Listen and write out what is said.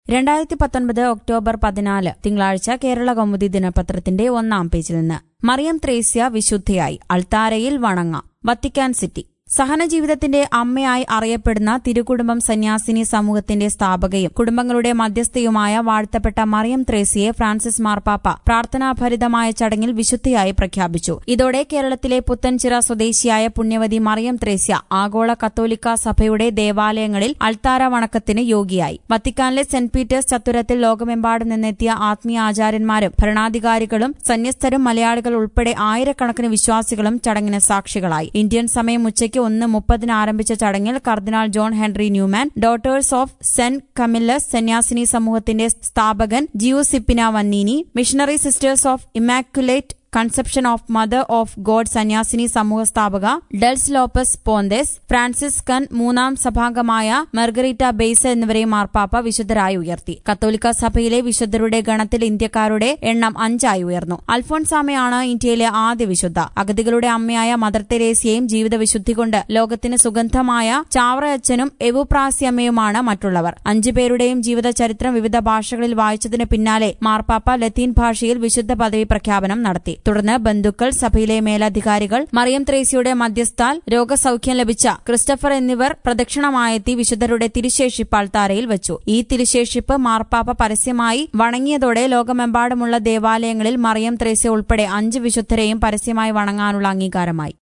രണ്ടായിരത്തി പത്തൊൻപത് ഒക്ടോബർ പതിനാല് തിങ്കളാഴ്ച കേരള കൗമുദി ദിനപത്രത്തിന്റെ ഒന്നാം പേജിൽ നിന്ന് മറിയം ത്രേസ്യ വിശുദ്ധയായി അൾത്താരയിൽ വണങ്ങാം വത്തിക്കാൻ സിറ്റി സഹനജീവിതത്തിന്റെ അമ്മയായി അറിയപ്പെടുന്ന തിരുകുടുംബം സന്യാസിനി സമൂഹത്തിന്റെ സ്ഥാപകയും കുടുംബങ്ങളുടെ മധ്യസ്ഥയുമായ വാഴ്ത്തപ്പെട്ട മറിയം ത്രേസ്യയെ ഫ്രാൻസിസ് മാർപ്പാപ്പ പ്രാർത്ഥനാഭരിതമായ ചടങ്ങിൽ വിശുദ്ധയായി പ്രഖ്യാപിച്ചു ഇതോടെ കേരളത്തിലെ പുത്തൻചിറ സ്വദേശിയായ പുണ്യവതി മറിയം ത്രേസ്യ ആഗോള കത്തോലിക്ക സഭയുടെ ദേവാലയങ്ങളിൽ അൾത്താര വണക്കത്തിന് യോഗിയായി വത്തിക്കാനിലെ സെന്റ് പീറ്റേഴ്സ് ചത്തുരത്തിൽ ലോകമെമ്പാടും നിന്നെത്തിയ ആത്മീയ ആചാര്യന്മാരും ഭരണാധികാരികളും സന്യസ്തരും മലയാളികൾ ഉൾപ്പെടെ ആയിരക്കണക്കിന് വിശ്വാസികളും ചടങ്ങിന് സാക്ഷികളായി ഇന്ത്യൻ സമയം ഉച്ചയ്ക്ക് ഒന്ന് മുപ്പതിന് ആരംഭിച്ച ചടങ്ങിൽ cardinal John Henry Newman daughters of Saint Camillus സന്യാസിനി സമൂഹത്തിന്റെ സ്ഥാപകൻ Giuseppina Vannini missionary sisters of Immaculate Conception of Mother of God സന്യാസിനി സമൂഹ സ്ഥാപക ഡെൽസ് ലോപ്പസ് പോന്തെസ് ഫ്രാൻസിസ്കൻ മൂന്നാം സഭാംഗമായ മെർഗറീറ്റ ബെയ്സ എന്നിവരെ മാർപ്പാപ്പ വിശുദ്ധരായി ഉയർത്തി കത്തോലിക്ക സഭയിലെ വിശുദ്ധരുടെ ഗണത്തിൽ ഇന്ത്യക്കാരുടെ എണ്ണം അഞ്ചായി ഉയർന്നു അൽഫോൺസാമയാണ് ഇന്ത്യയിലെ ആദ്യ വിശുദ്ധ അഗതികളുടെ അമ്മയായ മദർ തെരേസ്യയും ജീവിത വിശുദ്ധി കൊണ്ട് ലോകത്തിന് സുഗന്ധമായ ചാവറയച്ചനും എവുപ്രാസ്യമ്മയുമാണ് മറ്റുള്ളവർ അഞ്ചുപേരുടെയും ജീവിത ചരിത്രം വിവിധ ഭാഷകളിൽ വായിച്ചതിന് പിന്നാലെ മാർപ്പാപ്പ ലത്തീൻ ഭാഷയിൽ വിശുദ്ധ പദവി പ്രഖ്യാപനം നടത്തി തുടർന്ന് ബന്ധുക്കൾ സഭയിലെ മേലധികാരികൾ മറിയം ത്രേസ്യയുടെ മധ്യസ്ഥാൽ രോഗസൌഖ്യം ലഭിച്ച ക്രിസ്റ്റഫർ എന്നിവർ പ്രദക്ഷിണമായെത്തി വിശുദ്ധരുടെ തിരുശേഷിപ്പ് അൾത്താരയിൽ വെച്ചു ഈ തിരുശേഷിപ്പ് മാർപ്പാപ്പ പരസ്യമായി വണങ്ങിയതോടെ ലോകമെമ്പാടുമുള്ള ദേവാലയങ്ങളിൽ മറിയം ത്രേസ്യ ഉൾപ്പെടെ അഞ്ച് വിശുദ്ധരെയും പരസ്യമായി വണങ്ങാനുള്ള അംഗീകാരമായി